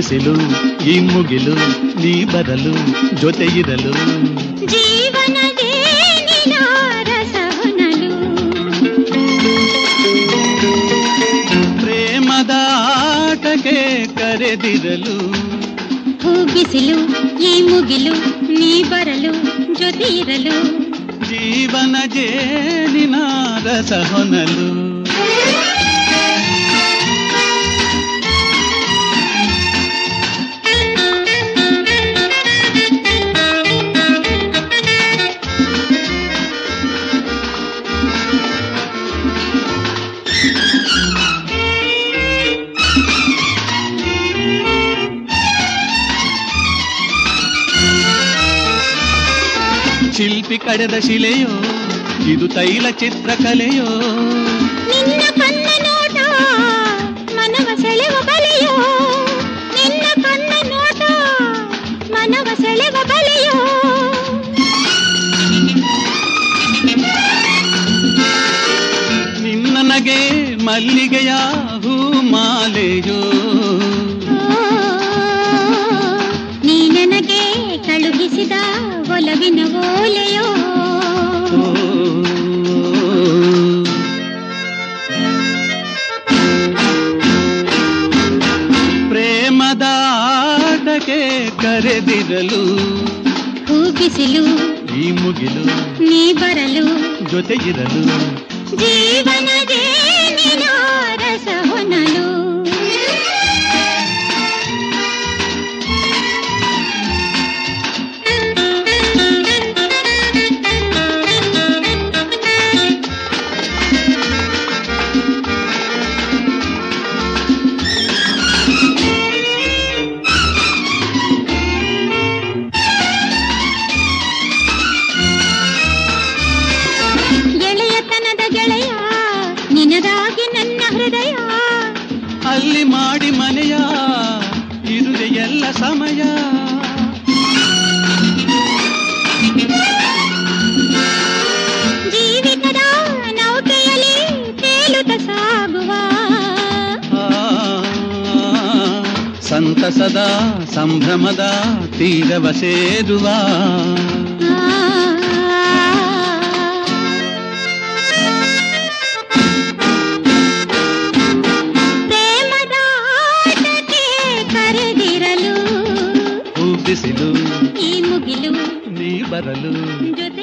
ಬಿಸಿಲು ಈ ಮುಗಿಲು ನೀ ಬರಲು ಜೊತೆ ಇರಲು ಜೀವನದೇ ರಸವನಲು ಪ್ರೇಮದ ಆಟಕ್ಕೆ ಕರೆದಿರಲು ಹೂ ಬಿಸಿಲು ಈ ಮುಗಿಲು ನೀ ಬರಲು ಜೊತೆ ಇರಲು ಜೀವನ ಜೇನಿನ ರಸ ಹೊನಲು ಶಿಲ್ಪಿ ಕಡೆದ ಶಿಲೆಯೋ ಇದು ತೈಲ ಚಿತ್ರಕಲೆಯೋ ನಿನ್ನ ಕಣ್ಣ ನೋಟ ಮನವ ಸೆಳೆವ ಬಲೆಯೋ ನಿನ್ನ ಕಣ್ಣ ನೋಟ ಮನವ ಸೆಳೆವ ಬಲೆಯೋ ನಿನ್ನ ನಗೆ ಮಲ್ಲಿಗೆಯ ಹೂ ಮಾಲೆಯೋ ಓ, ನೀ ನನಗೆ ಕಳುಹಿಸಿದ ಒಲವಿನ ಓಲೆಯೋ ಓ. ಪ್ರೇಮದ ಆಟಕ್ಕೆ ಕರೆದಿರಲು ಹೂ ಬಿಸಿಲು ಈ ಮುಗಿಲು ನೀ ಬರಲು ಜೊತೆ ಇರಲು ಜೀವನದೇ ನಿನ ರಸ ಹೊನಲು ಎಳೆಯತನದ ಗೆಳೆಯ ನಿನದಾಗಿ ನನ್ನ ಹೃದಯ ಅಲ್ಲಿ ಮಾಡಿ ಮನೆಯ ಇರುವೆ ಎಲ್ಲ ಸಮಯ ಜೀವಿತದ ನೌಕೆಯಲ್ಲಿ ತೇಲುತ್ತ ಸಾಗುವ ಆ, ಸಂತಸದ ಸಂಭ್ರಮದ ತೀರವ ಸೇರುವ ಪ್ರೇಮದ ಆಟಕ್ಕೆ ಕರೆದಿರಲು ಹೂ ಬಿಸಿಲು ಈ ಮುಗಿಲು ನೀ ಬರಲು ಜೊತೆ